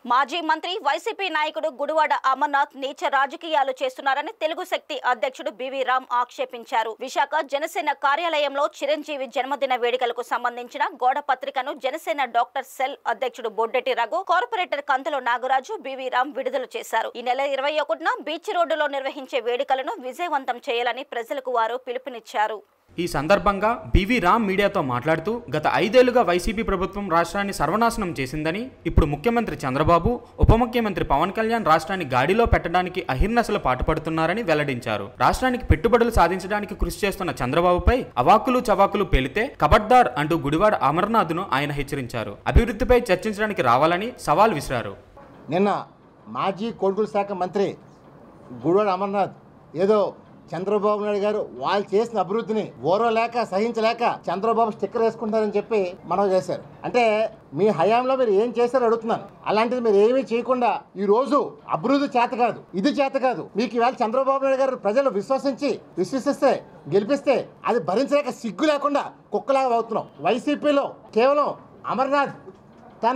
మాజీ మంత్రి వైసీపీ నాయకుడు గుడివాడ అమర్నాథ్ నీచ రాజకీయాలు చేస్తున్నారని తెలుగు శక్తి అధ్యక్షుడు బివి రామ్ ఆక్షేపించారు విశాఖ జనసేన కార్యాలయంలో చిరంజీవి జన్మదిన వేడుకలకు సంబంధించిన గోడ పత్రికను జనసేన డాక్టర్ సెల్ అధ్యక్షుడు బొడ్డెటి రఘు కార్పొరేటర్ కంతుల నాగరాజు బివి రామ్ విడుదల చేశారు ఈ నెల ఇరవై ఒకటిన బీచ్ రోడ్డులో నిర్వహించే వేడుకలను విజయవంతం చేయాలని ప్రజలకు వారు పిలుపునిచ్చారు ఈ సందర్భంగా బివి రామ్ మీడియాతో మాట్లాడుతూ గత ఐదేళ్లుగా వైసీపీ ప్రభుత్వం రాష్ట్రాన్ని సర్వనాశనం చేసిందని ఇప్పుడు ముఖ్యమంత్రి చంద్రబాబు ఉప ముఖ్యమంత్రి పవన్ కళ్యాణ్ రాష్ట్రాన్ని గాడిలో పెట్టడానికి అహిర్నసలు పాటుపడుతున్నారని వెల్లడించారు రాష్ట్రానికి పెట్టుబడులు సాధించడానికి కృషి చేస్తున్న చంద్రబాబుపై అవాకులు చవాకులు పేలితే కబడ్దార్ అంటూ గుడివాడ అమర్నాథ్ను ఆయన హెచ్చరించారు అభివృద్ధిపై చర్చించడానికి రావాలని సవాల్ విసిరారు నిన్న మాజీ కొడుకుల శాఖ మంత్రి గుడివాడ అమర్నాథ్ ఏదో చంద్రబాబు నాయుడు గారు వాళ్ళు చేసిన అభివృద్ధిని ఓరలేక సహించలేక చంద్రబాబు స్టిక్కర్ వేసుకుంటారని చెప్పి మనం చేశారు అంటే మీ హయాంలో మీరు ఏం చేశారో అడుగుతున్నాను అలాంటిది మీరు ఏమీ చేయకుండా ఈ రోజు అభివృద్ధి చేత కాదు ఇది చేత కాదు మీకు ఇవాళ చంద్రబాబు నాయుడు గారు ప్రజలు విశ్వసించి విశ్వసిస్తే గెలిపిస్తే అది భరించలేక సిగ్గు లేకుండా కుక్కలాగా అవుతున్నాం వైసీపీలో కేవలం అమర్నాథ్ తన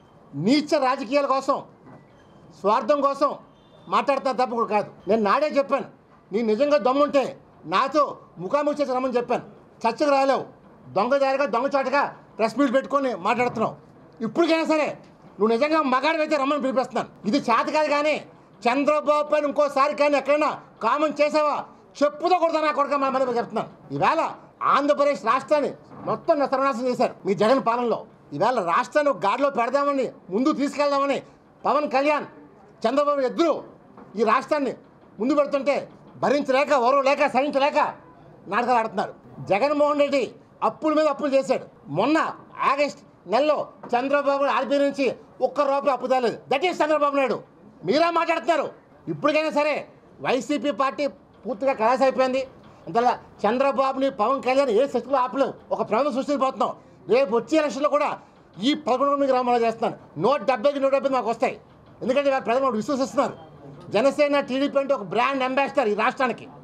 నీచ రాజకీయాల కోసం స్వార్థం కోసం మాట్లాడుతున్నా తప్ప కూడా కాదు నేను నాడే చెప్పాను నీ నిజంగా దమ్ముంటే నాతో ముఖాముఖి చేసి రమ్మని చెప్పాను చర్చకు రాలేవు దొంగ దారిగా దొంగ చాటుగా ప్రెస్ మీట్ పెట్టుకొని మాట్లాడుతున్నావు ఇప్పటికైనా సరే నువ్వు నిజంగా మగాడివైతే రమ్మని పిలిపిస్తున్నాను ఇది చేత కాదు కానీ చంద్రబాబు పైన ఇంకోసారి కానీ ఎక్కడైనా కామెంట్ చేసావా చెప్పుతో కొడతా నా కొడుక మా మీద చెప్తున్నాను ఈవేళ ఆంధ్రప్రదేశ్ రాష్ట్రాన్ని మొత్తం సర్వనాశనం చేశారు మీ జగన్ పాలనలో ఈవేళ రాష్ట్రాన్ని ఒక గాడిలో పెడదామని ముందు తీసుకెళ్దామని పవన్ కళ్యాణ్ చంద్రబాబు ఇద్దరు ఈ రాష్ట్రాన్ని ముందు పెడుతుంటే భరించలేక ఓరవ లేక సహించలేక నాటకాలు ఆడుతున్నారు జగన్మోహన్ రెడ్డి అప్పుల మీద అప్పులు చేశాడు మొన్న ఆగస్ట్ నెలలో చంద్రబాబు ఆర్బీ నుంచి ఒక్క రూపాయి అప్పు తేలేదు దట్ ఈస్ చంద్రబాబు నాయుడు మీరా మాట్లాడుతున్నారు ఇప్పటికైనా సరే వైసీపీ పార్టీ పూర్తిగా కలాస్ అయిపోయింది అందువల్ల చంద్రబాబుని పవన్ కళ్యాణ్ ఏ శక్తిలో ఆపలేవు ఒక ప్రమాదం సృష్టిపోతున్నాం రేపు వచ్చే ఎలక్షన్లో కూడా ఈ పదకొండు గ్రామాలు చేస్తాను నూట డెబ్బైకి నూట డెబ్బై మాకు వస్తాయి ఎందుకంటే వాళ్ళ ప్రజలు విశ్వసిస్తున్నారు జనసేన టీడీపీ అంటే ఒక బ్రాండ్ అంబాసిడర్ ఈ రాష్ట్రానికి